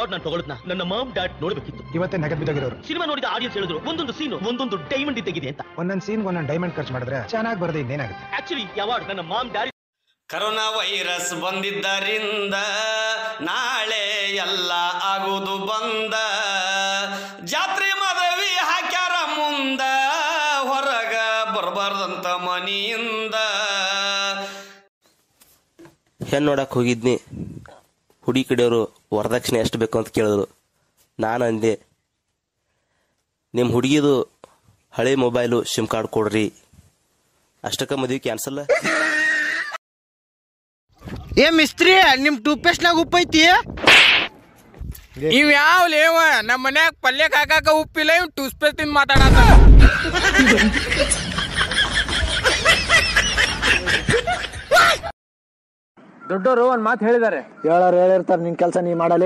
award ನಾನು ತಗೊಳ್ತನ ನನ್ನ mom dad ನೋಡ್ಬೇಕಿತ್ತು ಇವತ್ತೇ ನಗದ್ ಬಿದ್ದೋಗಿರೋರು ಸಿನಿಮಾ ನೋಡಿದ ಆಡಿಯನ್ಸ್ ಹೇಳಿದ್ರು ಒಂದೊಂದು ಸೀನು ಒಂದೊಂದು ಡೈಮಂಡ್ ಇದ್ದಾಗಿದೆ ಅಂತ ಒಂದೊಂದ್ ಸೀನ್ ಒಂದೊಂದ್ ಡೈಮಂಡ್ ಖರ್ಚು ಮಾಡಿದ್ರೆ ಚೆನ್ನಾಗಿ ಬರದೆ ಇನ್ನೇನಾಗುತ್ತೆ ಆಕ್ಚುಲಿ ಅವಾರ್ಡ್ ನನ್ನ ಮಾಮ್ ಡ್ಯಾಡ್ ಕರೋನಾ ವೈರಸ್ ಬಂದಿದ್ದರಿಂದ ನಾಳೆ ಎಲ್ಲ ಆಗುವುದು ಬಂದ ಜಾತ್ರೆ ಮದವಿ ಹಾಕ್ಯಾರ ಮುಂದ ಹೊರಗ ಬರಬಾರ್ದಂತ ಮನಿಯಿಂದ ಹೆಣ್ಣು ನೋಡಕ್ ಹೋಗಿದ್ನಿ ಹುಡಿ ಕಡೆಯವರು ವರದಕ್ಷಿಣೆ ಎಷ್ಟು ಬೇಕು ಅಂತ ಕೇಳಿದ್ರು ನಾನು ಅಂದೆ ನಿಮ್ಮ ಹುಡುಗಿದು ಹಳೆ ಮೊಬೈಲು ಸಿಮ್ ಕಾರ್ಡ್ ಕೊಡ್ರಿ ಅಷ್ಟಕ್ಕ ಮದುವೆ ಕ್ಯಾನ್ಸಲ್ ಏ ಮಿಸ್ತ್ರಿ ನಿಮ್ ಟೂತ್ ಪೇಸ್ಟ್ ನಾಗ ಉಪ್ಪು ಐತಿ ಇವ್ ಯಾವ ಲೇವ ನಮ್ಮ ಮನ್ಯಾಗ ಪಲ್ಯಕ್ ಹಾಕಾಕ ಉಪ್ಪಿಲ್ಲ ಇವ್ ಟೂತ್ ಪೇಸ್ಟ್ ತಿಂದ್ ಮಾತಾಡತ್ತ ದೊಡ್ಡವರು ಒಂದ್ ಮಾತು ಹೇಳಿದ್ದಾರೆ ಹೇಳೋರು ಹೇಳಿರ್ತಾರೆ ನಿನ್ ಕೆಲಸ ನೀ ಮಾಡಲೇ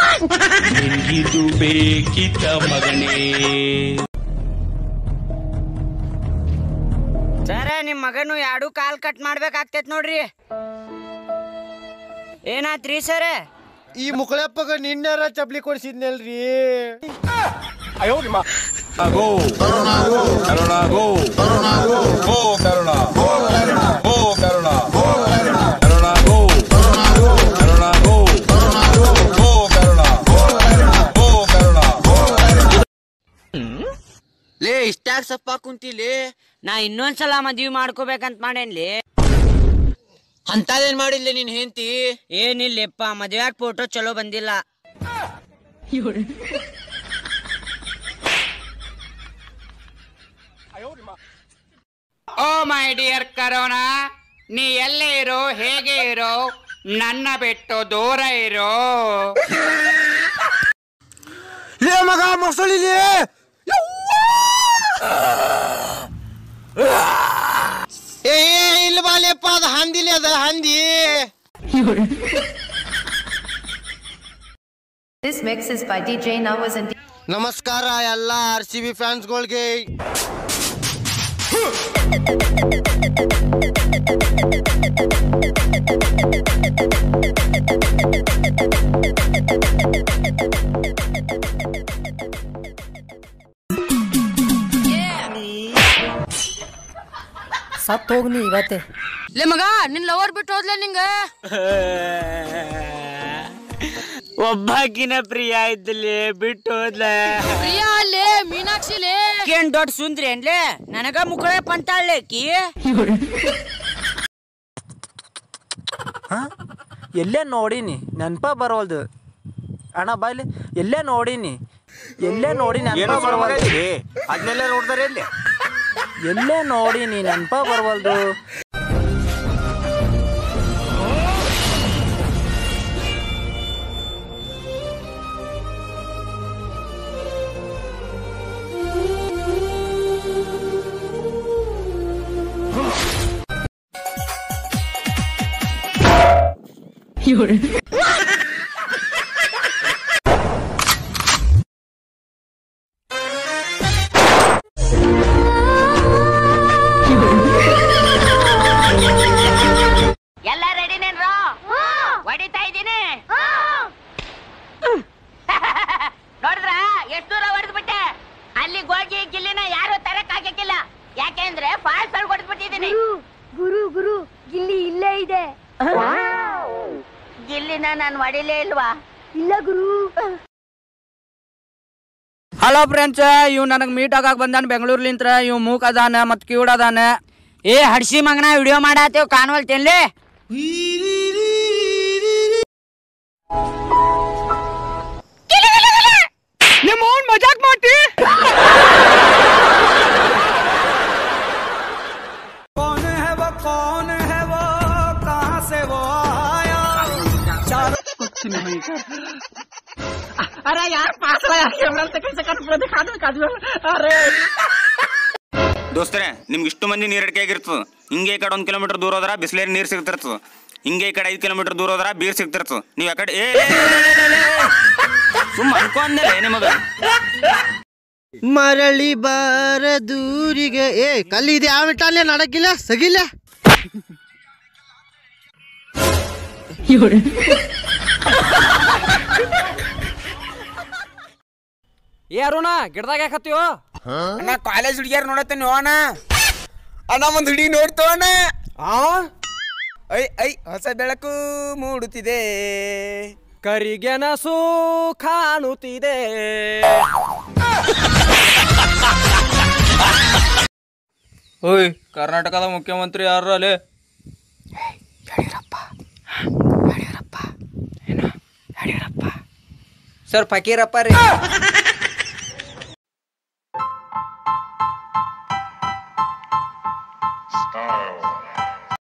ಸರ ನಿಮ್ ಮಗನು ಎರಡು ಕಾಲ್ ಕಟ್ ಮಾಡ್ಬೇಕಾಗ್ತೈತ್ ನೋಡ್ರಿ ಏನಾತ್ರಿ ಸರ ಈ ಮುಕ್ಕಳಪ್ಪಗ ನಿನ್ನೆರ ಚಪ್ಲಿ ಕೊಡ್ಸಿದ್ನಲ್ರಿ ಲೇ ಇಷ್ಟಾಗ ಸಪ್ಪ ಕುಂತಿಲಿ ನಾ ಇನ್ನೊಂದ್ಸಲ ಮದ್ವಿ ಮಾಡ್ಕೋಬೇಕಂತ ಮಾಡೇನ್ಲಿ ಅಂತದೇನ್ ಮಾಡಿಲ್ಲ ನೀನ್ ಹೆಂಡತಿ ಏನಿಲ್ಲಪ್ಪ ಮದ್ವೆಯಾಗ ಫೋಟೋ ಚಲೋ ಬಂದಿಲ್ಲ ಓ ಮೈ ಡಿಯರ್ ಕರೋನಾ ನೀ ಎಲ್ಲೇ ಇರೋ ಹೇಗೆ ಇರೋ ನನ್ನ ಬಿಟ್ಟು ದೂರ ಇರೋ ಲೇ ಮಗ ಮೊಸಳಿಲಿ ಏ ಇಲ್ಲ ಬಾಲೆಪ್ಪ ಅದ ಹಂದಿಲಿ ಅದ ಹಂದಿ This mix is by DJ Nawaz and ನಮಸ್ಕಾರ ಎಲ್ಲ ಆರ್ ಸಿ ಬಿ ಫ್ಯಾನ್ಸ್ಗಳಿಗೆ ಸತ್ ಹೋಗ್ನಿ ಇವತ್ತೆ ಲೇ ಮಗ ನಿನ್ ಲವರ್ ಬಿಟ್ಟು ಹೋದ್ಲ ನಿಂಗ ಒಬ್ಬಾಕಿನ ಪ್ರಿಯ ಇದ್ದಲ್ಲಿ ಬಿಟ್ಟು ಹೋದ್ಲ ಪ್ರಿಯ ಅಲ್ಲೇ ಮೀನಾಕ್ಷಿಲೇ ಏನ್ ದೊಡ್ಡ ಸುಂದ್ರಿ ಅನ್ಲೇ ನನಗ ಮುಕ್ಕಳೆ ಪಂತಾಳ್ಲೇಕಿ ಎಲ್ಲೇ ನೋಡೀನಿ ನೆನಪ ಬರೋಲ್ದು ಅಣ್ಣ ಬಾಯ್ಲಿ ಎಲ್ಲೇ ನೋಡೀನಿ ಎಲ್ಲೇ ನೋಡಿ ನೆನಪ ಬರವಲ್ದು ಅದನ್ನೆಲ್ಲ ನೋಡ್ತಾರೆ ಎಲ್ಲಿ ಎಲ್ಲೇ ನೋಡೀನಿ ನೆನಪ ಬರವಲ್ದು ಎಲ್ಲ ರೆಡಿ ನೇನ್ರೋ ಹೊಡಿತಾ ಇದ್ದೀನಿ ನೋಡಿದ್ರ ಎಷ್ಟು ದೂರ ಹೊಡೆದು ಬಿಟ್ಟೆ ಅಲ್ಲಿ ಗೋಗಿ ಗಿಲ್ಲಿನ ಯಾರು ತರಕ್ ಆಗಕ್ಕಿಲ್ಲ ಯಾಕೆಂದ್ರೆ ಫಾಸ್ಟ್ ಅಲ್ಲಿ ಹೊಡೆದು ಬಿಟ್ಟಿದ್ದೀನಿ ಗುರು ಗುರು ಗಿಲ್ಲಿ ಇಲ್ಲೇ ಇದೆ ಗಿಲ್ಲಿನ ನಾನು ಹೊಡಿಲೇ ಇಲ್ವಾ ಇಲ್ಲ ಗುರು ಹಲೋ ಫ್ರೆಂಡ್ಸ್ ಇವ್ ನನಗ್ ಮೀಟ್ ಆಗಾಕ್ ಬಂದಾನ ಬೆಂಗಳೂರ್ಲಿಂತ್ರ ಇವ್ ಮೂಕ್ ಅದಾನ ಮತ್ ಕಿವುಡ್ ಅದಾನ ಏ ಹಡ್ಸಿ ಮಗನ ವಿಡಿಯೋ ಮಾಡಾತೇವ್ ಕಾಣವಲ್ತೇನ್ಲಿ ನಿಮ್ಮ ಅವ್ನ್ ಮಜಾಕ್ ಮಾಡ್ತಿ ದೋಸ್ತರೇ ನಿಮ್ಗೆ ಇಷ್ಟು ಮಂದಿ ನೀರಡಿಕೆ ಆಗಿರ್ತದ ಹಿಂಗೆ ಈ ಕಡೆ ಒಂದು ಕಿಲೋಮೀಟರ್ ದೂರ ಹೋದ್ರ ಬಿಸ್ಲೇರಿ ನೀರು ಸಿಗ್ತಿರ್ತದ ಹಿಂಗೆ ಈ ಕಡೆ ಐದು ಕಿಲೋಮೀಟರ್ ದೂರ ಹೋದ್ರ ಬೀರ್ ಸಿಗ್ತಿರ್ತದ ನೀವು ಆ ಕಡೆ ಏ ಸುಮ್ಮ ಅನ್ಕೊಂಡೆ ನಿಮಗ ಮರಳಿ ಬಾರ ದೂರಿಗೆ ಏ ಕಲ್ಲಿದೆ ಯಾವ ಇಟ್ಟಲ್ಲೇ ನಡಕಿಲ್ಲ ಸಗಿಲ್ಲ ಏ ಅರುಣ ಗಿಡದಾಗ ಯಾಕತ್ತೀವೋ ಅಣ್ಣ ಕಾಲೇಜ್ ಹುಡುಗಿಯರ್ ನೋಡತ್ತೇನೆ ಅಣ್ಣ ಅಣ್ಣ ಒಂದ್ ಹುಡುಗಿ ನೋಡ್ತೋ ಅಣ್ಣ ಆ ಐ ಐ ಹೊಸ ಬೆಳಕು ಮೂಡುತ್ತಿದೆ ಕರಿಗೆನಸು ಕಾಣುತ್ತಿದೆ ಓಯ್ ಕರ್ನಾಟಕದ ಮುಖ್ಯಮಂತ್ರಿ ಯಾರು ಅಲ್ಲಿ ಸರ್ ಫಕೀರಪ್ಪ ರೀ